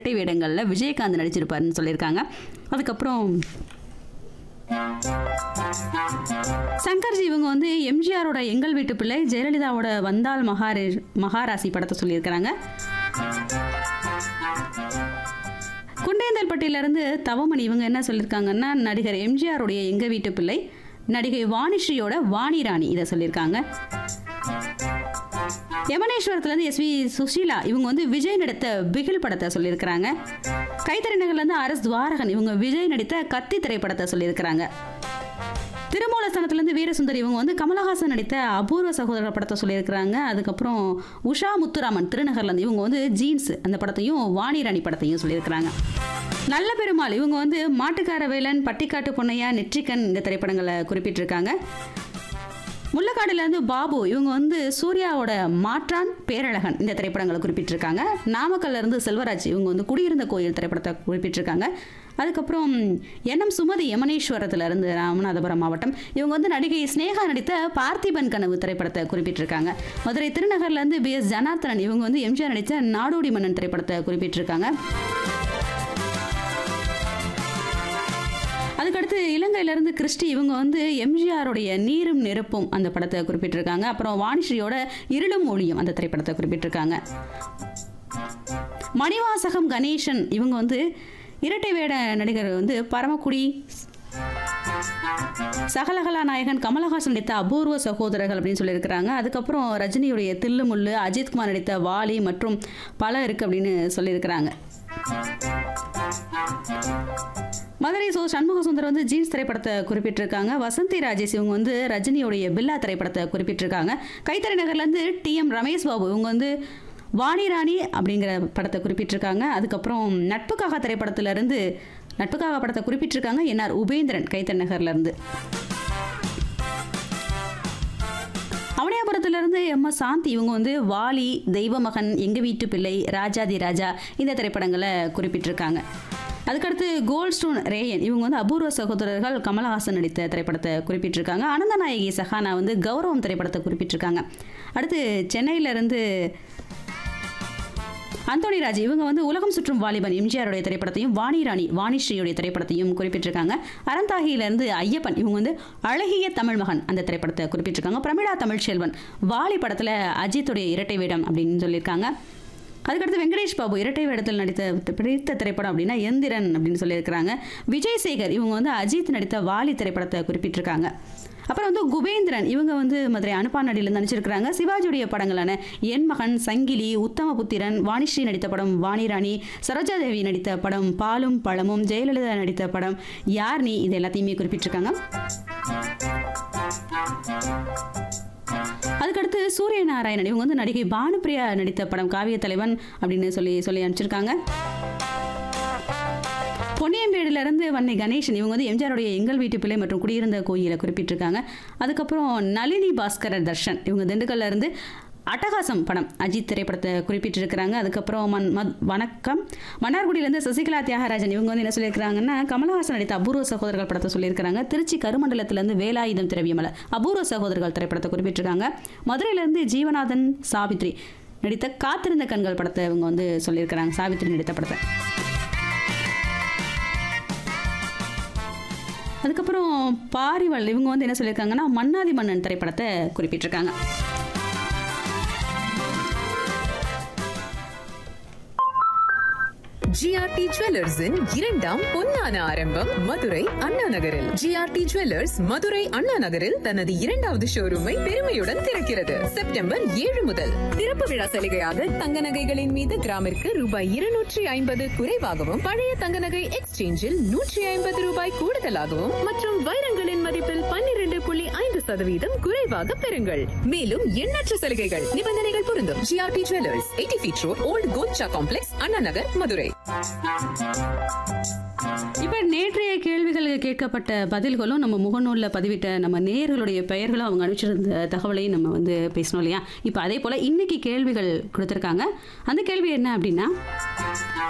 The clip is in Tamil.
இரட்டை வேடங்களில் விஜயகாந்த் நடிச்சிருப்பாருன்னு சொல்லியிருக்காங்க அதுக்கப்புறம் சங்கர்ஜி இவங்க வந்து எம்ஜிஆரோட எங்கள் வீட்டு பிள்ளை ஜெயலலிதாவோட வந்தால் மகாரே மகாராசி படத்தை சொல்லியிருக்கிறாங்க குண்டேந்தல்பட்டியிலிருந்து தவமணி இவங்க என்ன சொல்லியிருக்காங்கன்னா நடிகர் எம்ஜிஆருடைய எங்க வீட்டு பிள்ளை நடிகை வாணிஸ்ரீயோட வாணி ராணி இதை சொல்லியிருக்காங்க யமனேஸ்வரத்துலேருந்து எஸ்வி சுஷீலா இவங்க வந்து விஜய் நடித்த பிகில் படத்தை சொல்லியிருக்கிறாங்க கைத்தறிநகர்லேருந்து அரஸ் துவாரகன் இவங்க விஜய் நடித்த கத்தி திரைப்படத்தை சொல்லியிருக்கிறாங்க திருமூலஸ்தானத்துலேருந்து வீரசுந்தரி இவங்க வந்து கமலஹாசன் நடித்த அபூர்வ சகோதரர் படத்தை சொல்லியிருக்கிறாங்க அதுக்கப்புறம் உஷா முத்துராமன் திருநகர்லேருந்து இவங்க வந்து ஜீன்ஸ் அந்த படத்தையும் வாணிராணி படத்தையும் சொல்லியிருக்கிறாங்க நல்ல பெருமாள் இவங்க வந்து மாட்டுக்கார வேலன் பட்டிக்காட்டு பொன்னையா நெற்றிக்கன் இந்த திரைப்படங்களை குறிப்பிட்டிருக்காங்க முள்ளக்காடுலேருந்து பாபு இவங்க வந்து சூர்யாவோட மாற்றான் பேரழகன் இந்த திரைப்படங்களை குறிப்பிட்டிருக்காங்க நாமக்கல்ல இருந்து செல்வராஜ் இவங்க வந்து குடியிருந்த கோயில் திரைப்படத்தை குறிப்பிட்டிருக்காங்க அதுக்கப்புறம் என்எம் சுமதி யமனேஸ்வரத்துல இருந்து ராமநாதபுரம் மாவட்டம் இவங்க வந்து நடிகை ஸ்னேகா நடித்த பார்த்திபன் கனவு திரைப்படத்தை குறிப்பிட்டிருக்காங்க மதுரை திருநகர்ல இருந்து பி எஸ் ஜனார்த்தனன் இவங்க வந்து எம்ஜிஆர் நடித்த நாடோடி மன்னன் திரைப்படத்தை குறிப்பிட்டிருக்காங்க அதுக்கடுத்து இலங்கையிலேருந்து கிறிஸ்டி இவங்க வந்து எம்ஜிஆருடைய நீரும் நெருப்பும் அந்த படத்தை குறிப்பிட்டிருக்காங்க அப்புறம் வாணிஸ்ரீயோட இருளும் ஒளியும் அந்த திரைப்படத்தை குறிப்பிட்டிருக்காங்க மணிவாசகம் கணேசன் இவங்க வந்து இரட்டை வேட நடிகர் வந்து பரமக்குடி சகலகலா நாயகன் கமலஹாசன் நடித்த அபூர்வ சகோதரர்கள் அப்படின்னு சொல்லியிருக்கிறாங்க அதுக்கப்புறம் ரஜினியுடைய தில்லுமுள்ளு அஜித்குமார் நடித்த வாலி மற்றும் பல இருக்கு அப்படின்னு சொல்லியிருக்கிறாங்க மதுரை சோ சண்முக சுந்தர் வந்து ஜீன்ஸ் திரைப்படத்தை குறிப்பிட்டிருக்காங்க வசந்தி ராஜேஷ் இவங்க வந்து ரஜினியோடைய பில்லா திரைப்படத்தை குறிப்பிட்டிருக்காங்க கைத்தறி நகர்லேருந்து டி எம் ரமேஷ் பாபு இவங்க வந்து வாணி ராணி அப்படிங்கிற படத்தை குறிப்பிட்டிருக்காங்க அதுக்கப்புறம் நட்புக்காக திரைப்படத்திலிருந்து நட்புக்காக படத்தை குறிப்பிட்டிருக்காங்க என்ஆர் உபேந்திரன் கைத்தறி நகர்லேருந்து அவனியாபுரத்திலிருந்து எம் எஸ் சாந்தி இவங்க வந்து வாலி தெய்வமகன் எங்க வீட்டு பிள்ளை ராஜாதி ராஜா இந்த திரைப்படங்களை குறிப்பிட்டிருக்காங்க அதுக்கடுத்து கோல்ட் ஸ்டோன் ரேயன் இவங்க வந்து அபூர்வ சகோதரர்கள் கமலஹாசன் நடித்த திரைப்படத்தை குறிப்பிட்டிருக்காங்க அனந்தநாயகி சஹானா வந்து கௌரவம் திரைப்படத்தை குறிப்பிட்டிருக்காங்க அடுத்து சென்னையிலேருந்து அந்தோணி ராஜ் இவங்க வந்து உலகம் சுற்றும் வாலிபன் எம்ஜிஆருடைய திரைப்படத்தையும் வாணிராணி வாணிஸ்ரீயுடைய திரைப்படத்தையும் குறிப்பிட்டிருக்காங்க அறந்தாகியிலிருந்து ஐயப்பன் இவங்க வந்து அழகிய தமிழ் மகன் அந்த திரைப்படத்தை குறிப்பிட்டிருக்காங்க பிரமிளா தமிழ்ச்செல்வன் வாலி படத்தில் அஜித்துடைய இரட்டை வேடம் அப்படின்னு சொல்லியிருக்காங்க அதுக்கடுத்து வெங்கடேஷ் பாபு இரட்டை வேடத்தில் நடித்த பிடித்த திரைப்படம் அப்படின்னா எந்திரன் அப்படின்னு சொல்லியிருக்கிறாங்க விஜய் சேகர் இவங்க வந்து அஜித் நடித்த வாலி திரைப்படத்தை குறிப்பிட்டிருக்காங்க அப்புறம் வந்து குபேந்திரன் இவங்க வந்து மதுரை அனுப்பானடியில் நடிச்சிருக்கிறாங்க சிவாஜியுடைய படங்களான என் மகன் சங்கிலி உத்தமபுத்திரன் வாணிஸ்ரீ நடித்த படம் வாணிராணி சரோஜாதேவி நடித்த படம் பாலும் பழமும் ஜெயலலிதா நடித்த படம் யார் நீ இது எல்லாத்தையுமே குறிப்பிட்டிருக்காங்க அதுக்கடுத்து சூரிய நாராயணன் இவங்க வந்து நடிகை பானுப்பிரியா நடித்த படம் காவிய தலைவன் அப்படின்னு சொல்லி சொல்லி அனுப்பிச்சிருக்காங்க பொன்னியம்பேடுல இருந்து வன்னை கணேசன் இவங்க வந்து எம்ஜிஆருடைய எங்கள் வீட்டு பிள்ளை மற்றும் குடியிருந்த கோயிலை குறிப்பிட்டிருக்காங்க அதுக்கப்புறம் நளினி பாஸ்கரர் தர்ஷன் இவங்க திண்டுக்கல்ல இருந்து அட்டகாசம் படம் அஜித் திரைப்படத்தை குறிப்பிட்டிருக்கிறாங்க அதுக்கப்புறம் மன் மத் வணக்கம் மன்னார்குடியிலேருந்து சசிகலா தியாகராஜன் இவங்க வந்து என்ன சொல்லியிருக்கிறாங்கன்னா கமலஹாசன் நடித்த அபூர்வ சகோதரர்கள் படத்தை சொல்லியிருக்கிறாங்க திருச்சி கருமண்டலத்திலேருந்து வேலாயுதம் திரவியமலை அபூர்வ சகோதரர்கள் திரைப்படத்தை குறிப்பிட்டிருக்காங்க மதுரையிலேருந்து ஜீவநாதன் சாவித்ரி நடித்த காத்திருந்த கண்கள் படத்தை இவங்க வந்து சொல்லியிருக்கிறாங்க சாவித்ரி நடித்த படத்தை அதுக்கப்புறம் பாரிவல் இவங்க வந்து என்ன சொல்லியிருக்காங்கன்னா மன்னாதி மன்னன் திரைப்படத்தை குறிப்பிட்டிருக்காங்க ஜிஆர்டி ஜுவல்லர்ஸின் இரண்டாம் பொன்னான ஆரம்பம் மதுரை அண்ணா நகரில் ஜிஆர்டி ஜுவல்லர்ஸ் மதுரை அண்ணா நகரில் தனது இரண்டாவது ஷோரூமை பெருமையுடன் திறக்கிறது செப்டம்பர் ஏழு முதல் திறப்பு விழா சலுகையாக தங்க நகைகளின் மீது கிராமிற்கு ரூபாய் இருநூற்றி ஐம்பது குறைவாகவும் பழைய தங்க நகை எக்ஸ்சேஞ்சில் நூற்றி ஐம்பது ரூபாய் கூடுதலாகவும் மற்றும் வைரங்களின் மதிப்பில் பன்னிரண்டு புள்ளி ஐந்து சதவீதம் குறைவாக பெறுங்கள் மேலும் எண்ணற்ற சலுகைகள் நிபந்தனைகள் பொருந்தும் GRT jewellers eighty feet road old கோச்சா காம்ப்ளெக்ஸ் அண்ணா நகர் மதுரை இப்போ நேற்றைய கேள்விகளுக்கு கேட்கப்பட்ட பதில்களும் நம்ம முகநூலில் பதிவிட்ட நம்ம நேர்களுடைய பெயர்களும் அவங்க அனுப்பிச்சிருந்த தகவலையும் நம்ம வந்து பேசணும் இல்லையா இப்போ அதே போல் இன்னைக்கு கேள்விகள் கொடுத்துருக்காங்க அந்த கேள்வி என்ன அப்படின்னா